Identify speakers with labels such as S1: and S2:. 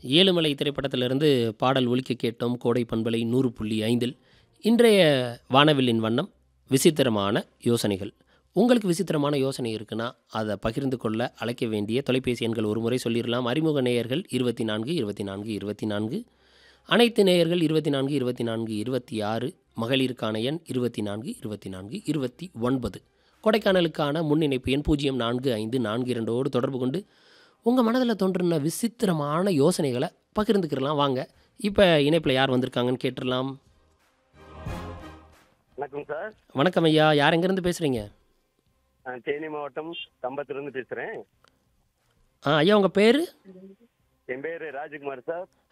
S1: ஏழுமலை திரைப்படத்திலிருந்து பாடல் ஒலிக்க கேட்டோம் கோடை பண்பலை நூறு புள்ளி ஐந்தில் இன்றைய வானவில்லின் வண்ணம் விசித்திரமான யோசனைகள் உங்களுக்கு விசித்திரமான யோசனை இருக்குன்னா அதை பகிர்ந்து கொள்ள அழைக்க வேண்டிய தொலைபேசி எண்கள் ஒரு முறை சொல்லிடலாம் அறிமுக நேயர்கள் இருபத்தி நான்கு இருபத்தி நான்கு இருபத்தி நான்கு அனைத்து நேயர்கள் இருபத்தி நான்கு இருபத்தி நான்கு இருபத்தி ஆறு மகளிருக்கான எண் இருபத்தி நான்கு இருபத்தி நான்கு இருபத்தி ஒன்பது கொடைக்கானலுக்கான முன்னிணைப்பு எண் பூஜ்ஜியம் நான்கு ஐந்து நான்கு இரண்டோடு தொடர்பு கொண்டு உங்கள் மனதில் தோன்றின விசித்திரமான யோசனைகளை பகிர்ந்துக்கிறலாம் வாங்க இப்போ இணைப்பில் யார் வந்திருக்காங்கன்னு கேட்டுடலாம்
S2: வணக்கம் சார்
S1: வணக்கம் ஐயா யார் எங்கேருந்து பேசுகிறீங்க
S2: நான் தேனி மாவட்டம் கம்பத்திலிருந்து பேசுகிறேன்
S1: ஆ ஐயா உங்கள் பேர்
S2: என் பேர் ராஜகுமார் சார்